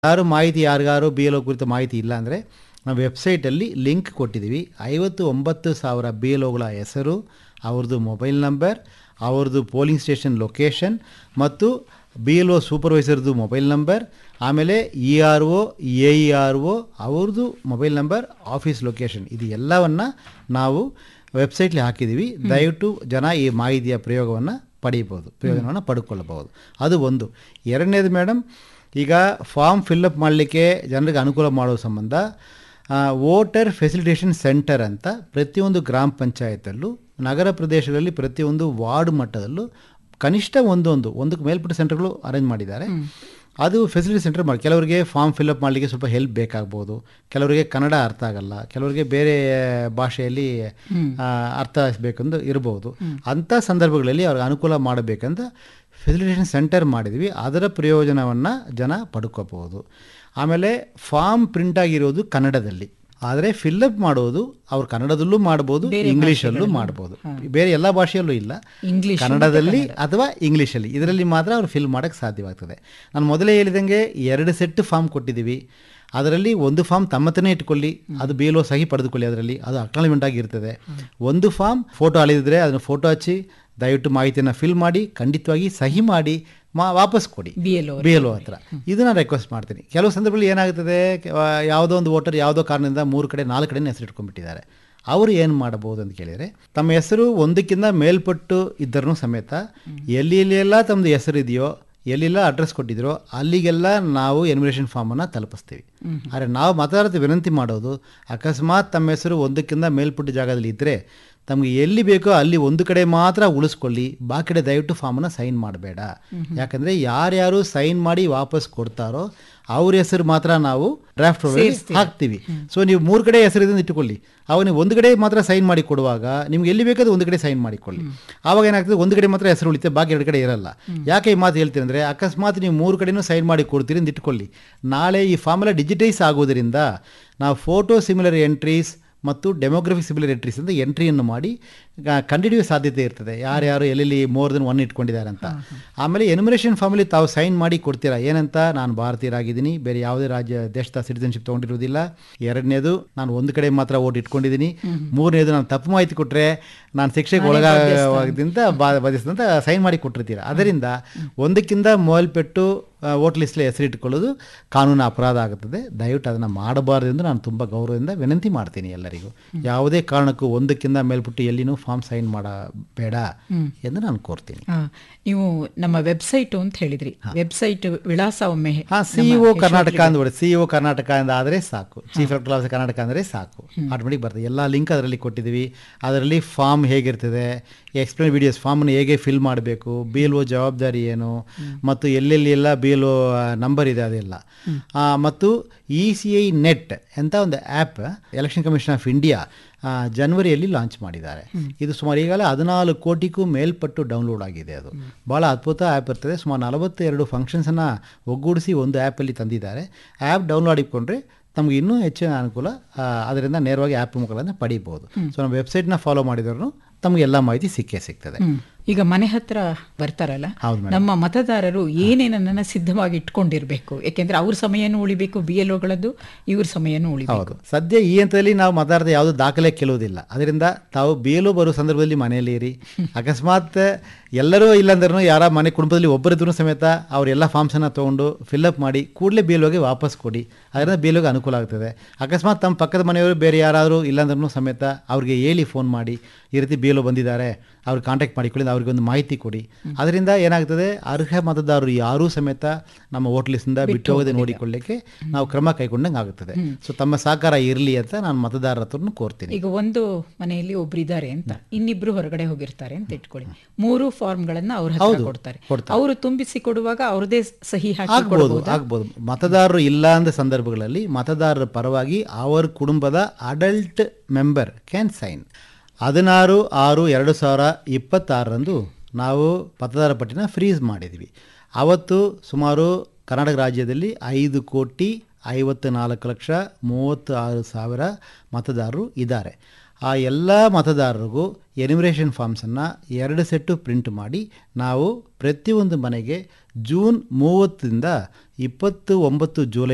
ಯಾರು ಮಾಹಿತಿ ಯಾರಿಗಾರು ಬಿ ಎಲ್ ಒ ಕುರಿತ ಮಾಹಿತಿ ಇಲ್ಲ ಅಂದರೆ ನಾವು ವೆಬ್ಸೈಟಲ್ಲಿ ಲಿಂಕ್ ಕೊಟ್ಟಿದ್ದೀವಿ ಐವತ್ತು ಒಂಬತ್ತು ಸಾವಿರ ಬಿ ಎಲ್ ಒಗಳ ಹೆಸರು ಅವ್ರದ್ದು ಮೊಬೈಲ್ ನಂಬರ್ ಅವ್ರದ್ದು ಪೋಲಿಂಗ್ ಸ್ಟೇಷನ್ ಲೊಕೇಶನ್ ಮತ್ತು ಬಿ ಎಲ್ ಒ ಸೂಪರ್ವೈಸರ್ದು ಮೊಬೈಲ್ ನಂಬರ್ ಆಮೇಲೆ E R O A E R O ಅವ್ರದ್ದು ಮೊಬೈಲ್ ನಂಬರ್ ಆಫೀಸ್ ಲೊಕೇಶನ್ ಇದು ಎಲ್ಲವನ್ನು ನಾವು ವೆಬ್ಸೈಟ್ಲಿ ಹಾಕಿದ್ದೀವಿ ದಯವಿಟ್ಟು ಜನ ಈ ಮಾಹಿತಿಯ ಪ್ರಯೋಗವನ್ನು ಪಡೀಬೋದು ಪ್ರಯೋಜನವನ್ನು ಪಡ್ಕೊಳ್ಳಬಹುದು ಅದು ಒಂದು ಎರಡನೇದು ಮೇಡಮ್ ಈಗ ಫಾರ್ಮ್ ಫಿಲ್ಲಪ್ ಮಾಡಲಿಕ್ಕೆ ಜನರಿಗೆ ಅನುಕೂಲ ಮಾಡೋ ಸಂಬಂಧ ವೋಟರ್ ಫೆಸಿಲಿಟೇಷನ್ ಸೆಂಟರ್ ಅಂತ ಪ್ರತಿಯೊಂದು ಗ್ರಾಮ ಪಂಚಾಯತಲ್ಲೂ ನಗರ ಪ್ರದೇಶಗಳಲ್ಲಿ ಪ್ರತಿಯೊಂದು ವಾರ್ಡ್ ಮಟ್ಟದಲ್ಲೂ ಕನಿಷ್ಠ ಒಂದೊಂದು ಒಂದಕ್ಕೆ ಮೇಲ್ಪಟ್ಟ ಸೆಂಟರ್ಗಳು ಅರೇಂಜ್ ಮಾಡಿದ್ದಾರೆ ಅದು ಫೆಸಿಲಿಟಿ ಸೆಂಟರ್ ಮಾಡಿ ಕೆಲವರಿಗೆ ಫಾರ್ಮ್ ಫಿಲ್ಅಪ್ ಮಾಡಲಿಕ್ಕೆ ಸ್ವಲ್ಪ ಹೆಲ್ಪ್ ಬೇಕಾಗ್ಬೋದು ಕೆಲವರಿಗೆ ಕನ್ನಡ ಅರ್ಥ ಆಗಲ್ಲ ಕೆಲವರಿಗೆ ಬೇರೆ ಭಾಷೆಯಲ್ಲಿ ಆ, ಅರ್ಥ ಬೇಕಂದು ಇರ್ಬೋದು ಅಂಥ ಸಂದರ್ಭಗಳಲ್ಲಿ ಅವ್ರಿಗೆ ಅನುಕೂಲ ಮಾಡಬೇಕಂತ ಫೆಸಿಲಿಟೇಷನ್ ಸೆಂಟರ್ ಮಾಡಿದ್ವಿ ಅದರ ಪ್ರಯೋಜನವನ್ನು ಜನ ಪಡ್ಕೋಬಹುದು ಆಮೇಲೆ ಫಾರ್ಮ್ ಪ್ರಿಂಟ್ ಆಗಿರೋದು ಕನ್ನಡದಲ್ಲಿ ಆದರೆ ಫಿಲ್ಅಪ್ ಮಾಡೋದು ಅವ್ರು ಕನ್ನಡದಲ್ಲೂ ಮಾಡ್ಬೋದು ಇಂಗ್ಲೀಷಲ್ಲೂ ಮಾಡ್ಬೋದು ಬೇರೆ ಎಲ್ಲ ಭಾಷೆಯಲ್ಲೂ ಇಲ್ಲ ಇಂಗ್ಲಿಷ್ ಕನ್ನಡದಲ್ಲಿ ಅಥವಾ ಇಂಗ್ಲೀಷಲ್ಲಿ ಇದರಲ್ಲಿ ಮಾತ್ರ ಅವ್ರು ಫಿಲ್ ಮಾಡೋಕ್ಕೆ ಸಾಧ್ಯವಾಗ್ತದೆ ನಾನು ಮೊದಲೇ ಹೇಳಿದಂಗೆ ಎರಡು ಸೆಟ್ ಫಾರ್ಮ್ ಕೊಟ್ಟಿದ್ದೀವಿ ಅದರಲ್ಲಿ ಒಂದು ಫಾರ್ಮ್ ತಮ್ಮತನೇ ಇಟ್ಕೊಳ್ಳಿ ಅದು ಬಿ ಎಲ್ ಒ ಸಹಿ ಪಡೆದುಕೊಳ್ಳಿ ಅದರಲ್ಲಿ ಅದು ಅಕ್ನಾಲಜ್ಮೆಂಟ್ ಆಗಿರ್ತದೆ ಒಂದು ಫಾರ್ಮ್ ಫೋಟೋ ಅಳಿದಿದ್ರೆ ಅದನ್ನು ಫೋಟೋ ಹಚ್ಚಿ ದಯವಿಟ್ಟು ಮಾಹಿತಿಯನ್ನು ಫಿಲ್ ಮಾಡಿ ಖಂಡಿತವಾಗಿ ಸಹಿ ಮಾಡಿ ಮಾ ವಾಪಸ್ ಕೊಡಿ B L B L O ಹತ್ರ ಇದು ನಾನು ರಿಕ್ವೆಸ್ಟ್ ಮಾಡ್ತೀನಿ ಕೆಲವು ಸಂದರ್ಭದಲ್ಲಿ ಏನಾಗ್ತದೆ ಕೆ- ಆ, ಯಾವುದೋ ಒಂದು ವೋಟರ್ ಯಾವುದೋ ಕಾರಣದಿಂದ ಮೂರು ಕಡೆ ನಾಲ್ಕು ಕಡೆ ಹೆಸರು ಇಟ್ಕೊಂಡ್ಬಿಟ್ಟಿದ್ದಾರೆ ಅವರು ಏನು ಮಾಡಬಹುದು ಅಂತ ಕೇಳಿದರೆ ತಮ್ಮ ಹೆಸರು ಒಂದಕ್ಕಿಂತ ಮೇಲ್ಪಟ್ಟು ಇದ್ದರೂ ಸಮೇತ ಎಲ್ಲಿ ಎಲ್ಲೆಲ್ಲ ತಮ್ಮದು ಹೆಸರು ಇದೆಯೋ ಎಲ್ಲೆಲ್ಲ ಅಡ್ರೆಸ್ ಕೊಟ್ಟಿದ್ರೋ ಅಲ್ಲಿಗೆಲ್ಲ ನಾವು ಎನ್ವಿರೇಷನ್ ಫಾರ್ಮನ್ನು ತಲುಪಿಸ್ತೀವಿ ಆದರೆ ನಾವು ಮತದಾರತೆ ವಿನಂತಿ ಮಾಡೋದು ಅಕಸ್ಮಾತ್ ತಮ್ಮ ಹೆಸರು ಒಂದಕ್ಕಿಂತ ಮೇಲ್ಪಟ್ಟ ಜಾಗದಲ್ಲಿ ಇದ್ದರೆ ತಮಗೆ ಎಲ್ಲಿ ಬೇಕೋ ಅಲ್ಲಿ ಒಂದು ಕಡೆ ಮಾತ್ರ ಉಳಿಸ್ಕೊಳ್ಳಿ ಬಾಕಿ ಕಡೆ ದಯವಿಟ್ಟು ಫಾರ್ಮನ್ನು ಸೈನ್ ಮಾಡಬೇಡ ಯಾಕಂದರೆ ಯಾರ್ಯಾರು ಸೈನ್ ಮಾಡಿ ವಾಪಸ್ ಕೊಡ್ತಾರೋ ಅವ್ರ ಹೆಸರು ಮಾತ್ರ ನಾವು ಡ್ರಾಫ್ಟ್ ಹಾಕ್ತೀವಿ ಸೊ ನೀವು ಮೂರು ಕಡೆ ಹೆಸರಿದಿಂದ ಇಟ್ಟುಕೊಳ್ಳಿ ಅವಾಗ ನೀವು ಒಂದು ಕಡೆ ಮಾತ್ರ ಸೈನ್ ಮಾಡಿ ಕೊಡುವಾಗ ನಿಮ್ಗೆ ಎಲ್ಲಿ ಬೇಕಾದ್ರೂ ಒಂದು ಕಡೆ ಸೈನ್ ಮಾಡಿಕೊಳ್ಳಿ ಆವಾಗ ಏನಾಗ್ತದೆ ಒಂದು ಕಡೆ ಮಾತ್ರ ಹೆಸರು ಉಳಿತೆ ಬಾಕಿ ಎರಡು ಕಡೆ ಇರಲ್ಲ ಯಾಕೆ ಈ ಮಾತು ಹೇಳ್ತೀನಿ ಅಂದರೆ ಅಕಸ್ಮಾತ್ ನೀವು ಮೂರು ಕಡೆನೂ ಸೈನ್ ಮಾಡಿ ಕೊಡ್ತೀರಿ ಅಂತ ಇಟ್ಕೊಳ್ಳಿ ನಾಳೆ ಈ ಫಾರ್ಮೆಲ್ಲ ಡಿಜಿಟೈಸ್ ಆಗೋದರಿಂದ ನಾವು ಫೋಟೋ ಸಿಮಿಲರ್ ಎಂಟ್ರೀಸ್ ಮತ್ತು ಡೆಮೋಗ್ರಫಿಕ್ ಸಿಮಿಲರ್ ಎಂಟ್ರೀಸ್ ಅಂತ ಎಂಟ್ರಿಯನ್ನು ಮಾಡಿ ಗ- ಕಂಡುಹಿಡಿಯುವ ಸಾಧ್ಯತೆ ಇರ್ತದೆ ಯಾರ್ಯಾರು ಎಲ್ಲೆಲ್ಲಿ ಮೋರ್ ದೆನ್ ಒನ್ ಇಟ್ಕೊಂಡಿದ್ದಾರೆ ಅಂತ ಆಮೇಲೆ ಎನ್ಯುಮರೇಷನ್ ಫಾರ್ಮಲ್ಲಿ ತಾವು ಸೈನ್ ಮಾಡಿ ಕೊಡ್ತೀರಾ ಏನಂತ ನಾನು ಭಾರತೀಯರಾಗಿದ್ದೀನಿ ಬೇರೆ ಯಾವುದೇ ರಾಜ್ಯ ದೇಶದ ಸಿಟಿಸನ್ಶಿಪ್ ತೊಗೊಂಡಿರೋದಿಲ್ಲ ಎರಡನೇದು ನಾನು ಒಂದು ಕಡೆ ಮಾತ್ರ ಓಟ್ ಇಟ್ಕೊಂಡಿದ್ದೀನಿ ಮೂರನೇದು ನಾನು ತಪ್ಪು ಮಾಹಿತಿ ಕೊಟ್ಟರೆ ನಾನು ಶಿಕ್ಷೆಗೆ ಒಳಗಾಗದಿಂದ ಬಾ ಬಾಧಿಸಿದಂತ ಸೈನ್ ಮಾಡಿ ಕೊಟ್ಟಿರ್ತೀರ ಅದರಿಂದ ಒಂದಕ್ಕಿಂತ ಮೇಲ್ಪಟ್ಟು ವೋಟ್ ಲಿಸ್ಟ್ಲಿ ಹೆಸರಿಟ್ಟುಕೊಳ್ಳೋದು ಕಾನೂನು ಅಪರಾಧ ಆಗುತ್ತದೆ ದಯವಿಟ್ಟು ಅದನ್ನು ಮಾಡಬಾರ್ದು ಎಂದು ನಾನು ತುಂಬ ಗೌರವದಿಂದ ವಿನಂತಿ ಮಾಡ್ತೀನಿ ಎಲ್ಲರಿಗೂ ಯಾವುದೇ ಕಾರಣಕ್ಕೂ ಒಂದಕ್ಕಿಂತ ಮೇಲ್ಪಟ್ಟು ಎಲ್ಲಿನೂ ಫಾರ್ಮ್ ಸೈನ್ ಮಾಡಬೇಡ ಎಂದು ನಾನು ಕೋರ್ತೀನಿ ಆ, ನೀವು ನಮ್ಮ ವೆಬ್ಸೈಟ್ ಅಂತ ಹೇಳಿದ್ರಿ ವೆಬ್ಸೈಟ್ ವಿಳಾಸ ಒಮ್ಮೆ ಹಾ ಸಿಇಒ ಕರ್ನಾಟಕ ಅಂದ್ಬಿಡಿ ಸಿಇಒ ಕರ್ನಾಟಕ ಅಂತ ಆದರೆ ಸಾಕು ಚೀಫ್ ಎಲೆಕ್ಟರ್ ಆಫೀಸರ್ ಕರ್ನಾಟಕ ಅಂದರೆ ಸಾಕು ಆಟೋಮೆಟಿಕ್ ಬರ್ತದೆ ಎಲ್ಲ ಲಿಂಕ್ ಅದರಲ್ಲಿ ಕೊಟ್ಟಿದ್ದೀವಿ ಅದರಲ್ಲಿ ಫಾರ್ಮ್ ಹೇಗಿರ್ತದೆ ಎಕ್ಸ್ಪ್ಲೇನ್ ವಿಡಿಯೋಸ್ ಫಾರ್ಮನ್ನು ಹೇಗೆ ಫಿಲ್ ಮಾಡಬೇಕು ಬಿ ಎಲ್ ಒ ಜವಾಬ್ದಾರಿ ಏನು ಮತ್ತು ಎಲ್ಲೆಲ್ಲಿ ಎಲ್ಲ ಬಿ ಎಲ್ ಒ ನಂಬರ್ ಇದೆ ಅದೆಲ್ಲ ಆ, ಮತ್ತು ಇ ಸಿ ಐ ನೆಟ್ ಅಂತ ಒಂದು app election commission of India ಜನವರಿಯಲ್ಲಿ ಲಾಂಚ್ ಮಾಡಿದ್ದಾರೆ ಇದು ಸುಮಾರು ಈಗಲೇ ಹದಿನಾಲ್ಕು ಕೋಟಿಗೂ ಮೇಲ್ಪಟ್ಟು ಡೌನ್ಲೋಡ್ ಆಗಿದೆ ಅದು ಭಾಳ ಅದ್ಭುತ ಆ್ಯಪ್ ಇರ್ತದೆ ಸುಮಾರು ನಲವತ್ತೆರಡು ಫಂಕ್ಷನ್ಸನ್ನು ಒಗ್ಗೂಡಿಸಿ ಒಂದು ಆ್ಯಪಲ್ಲಿ ತಂದಿದ್ದಾರೆ ಆ್ಯಪ್ ಡೌನ್ಲೋಡ್ ಇಟ್ಕೊಂಡ್ರೆ ತಮಗೆ ಇನ್ನೂ ಹೆಚ್ಚಿನ ಅನುಕೂಲ ಆ, ಅದರಿಂದ ನೇರವಾಗಿ ಆ್ಯಪ್ ಮುಖಾಂತರ ಪಡಿಬೋದು ಸೊ ನಮ್ಮ ವೆಬ್ಸೈಟ್ನ ಫಾಲೋ ಮಾಡಿದ್ರು ತಮಗೆ ಎಲ್ಲ ಮಾಹಿತಿ ಸಿಕ್ಕೇ ಸಿಗ್ತದೆ ಹ್ಮ್. ಈಗ ಮನೆ ಹತ್ರ ಬರ್ತಾರಲ್ಲ ಹೌದು ಮೇಡಮ್ ನಮ್ಮ ಮತದಾರರು ಏನೇನನ್ನ ಸಿದ್ಧವಾಗಿ ಇಟ್ಕೊಂಡಿರ್ಬೇಕು ಯಾಕೆಂದ್ರೆ ಅವ್ರ ಸಮಯನೂ ಉಳಿಬೇಕು ಬಿ ಎಲ್ ಒಗಳದ್ದು ಇವ್ರ ಸಮಯನೂ ಉಳಿಬೇಕು ಹೌದು ಸದ್ಯ ಈ ಹಂತದಲ್ಲಿ ನಾವು ಮಾತಾಡದೆ ಯಾವುದೂ ದಾಖಲೆ ಕೆಲವುದಿಲ್ಲ ಅದರಿಂದ ತಾವು ಬೇಲು ಬರೋ ಸಂದರ್ಭದಲ್ಲಿ ಮನೆಯಲ್ಲಿ ಇರಿ ಅಕಸ್ಮಾತ್ ಎಲ್ಲರೂ ಇಲ್ಲಾಂದ್ರೂ ಯಾರ ಮನೆ ಕುಟುಂಬದಲ್ಲಿ ಒಬ್ಬರಿದ್ರೂ ಸಮೇತ ಅವರೆಲ್ಲ ಫಾರ್ಮ್ಸನ್ನು ತೊಗೊಂಡು ಫಿಲ್ಅಪ್ ಮಾಡಿ ಕೂಡಲೇ ಬೇಲೋಗೆ ವಾಪಸ್ ಕೊಡಿ ಅದರಿಂದ ಬೇಲೋಗೆ ಅನುಕೂಲ ಆಗ್ತದೆ ಅಕಸ್ಮಾತ್ ತಮ್ಮ ಪಕ್ಕದ ಮನೆಯವರು ಬೇರೆ ಯಾರಾದರೂ ಇಲ್ಲಾಂದ್ರೂ ಸಮೇತ ಅವ್ರಿಗೆ ಹೇಳಿ ಫೋನ್ ಮಾಡಿ ಈ ರೀತಿ ಬೇಲು ಬಂದಿದ್ದಾರೆ ಅವ್ರಿಗೆ ಕಾಂಟ್ಯಾಕ್ಟ್ ಮಾಡಿಕೊಳ್ಳಿ ಅವ್ರಿಗೆ ಒಂದು ಮಾಹಿತಿ ಕೊಡಿ ಅದರಿಂದ ಏನಾಗ್ತದೆ ಅರ್ಹ ಮತದಾರರು ಯಾರೂ ಸಮೇತ ನಮ್ಮ ವೋಟ್ ಲಿಸ್ಟಿಂದ ಬಿಟ್ಟು ಹೋಗದೆ ನೋಡಿಕೊಳ್ಳಿಕ್ಕೆ ನಾವು ಕ್ರಮ ಕೈಗೊಂಡಂಗೆ ಆಗುತ್ತದೆ ಸೊ ತಮ್ಮ ಸಹಕಾರ ಇರಲಿ ಅಂತ ನಾನು ಮತದಾರರ ಹತ್ರನೂ ಕೋರ್ತೀನಿ ಈಗ ಒಂದು ಮನೆಯಲ್ಲಿ ಒಬ್ರು ಇದ್ದಾರೆ ಅಂತ ಇನ್ನಿಬ್ರು ಹೊರಗಡೆ ಹೋಗಿರ್ತಾರೆ ಅಂತ ಇಟ್ಕೊಳ್ಳಿ ಮೂರು ಫಾರ್ಮ್ಗಳನ್ನ ಅವ್ರ ಹತ್ರ ಕೊಡ್ತಾರೆ ಅವರು ತುಂಬಿಸಿ ಕೊಡುವಾಗ ಅವ್ರದೇ ಸಹಿ ಹಾಕಿ ಆಗ್ಬೋದು ಆಗ್ಬೋದು ಮತದಾರರು ಇಲ್ಲ ಅಂದ ಸಂದರ್ಭಗಳಲ್ಲಿ ಮತದಾರರ ಪರವಾಗಿ ಅವರ ಕುಟುಂಬದ ಅಡಲ್ಟ್ ಮೆಂಬರ್ ಕ್ಯಾನ್ ಸೈನ್ ಹದಿನಾರು ಆರು ಎರಡು ಸಾವಿರ ಇಪ್ಪತ್ತಾರರಂದು ನಾವು ಮತದಾರ ಪಟ್ಟಿನ ಫ್ರೀಸ್ ಮಾಡಿದ್ವಿ ಅವತ್ತು ಸುಮಾರು ಕರ್ನಾಟಕ ರಾಜ್ಯದಲ್ಲಿ ಐದು ಕೋಟಿ ಐವತ್ತು ನಾಲ್ಕು ಲಕ್ಷ ಮೂವತ್ತು ಆರು ಸಾವಿರ ಮತದಾರರು ಇದ್ದಾರೆ ಆ ಎಲ್ಲ ಮತದಾರರಿಗೂ ಎನಿಮಿರೇಷನ್ ಫಾರ್ಮ್ಸನ್ನು ಎರಡು ಸೆಟ್ಟು ಪ್ರಿಂಟ್ ಮಾಡಿ ನಾವು ಪ್ರತಿಯೊಂದು ಮನೆಗೆ ಜೂನ್ ಮೂವತ್ತರಿಂದ ಇಪ್ಪತ್ತು ಒಂಬತ್ತು ಜುಲೈ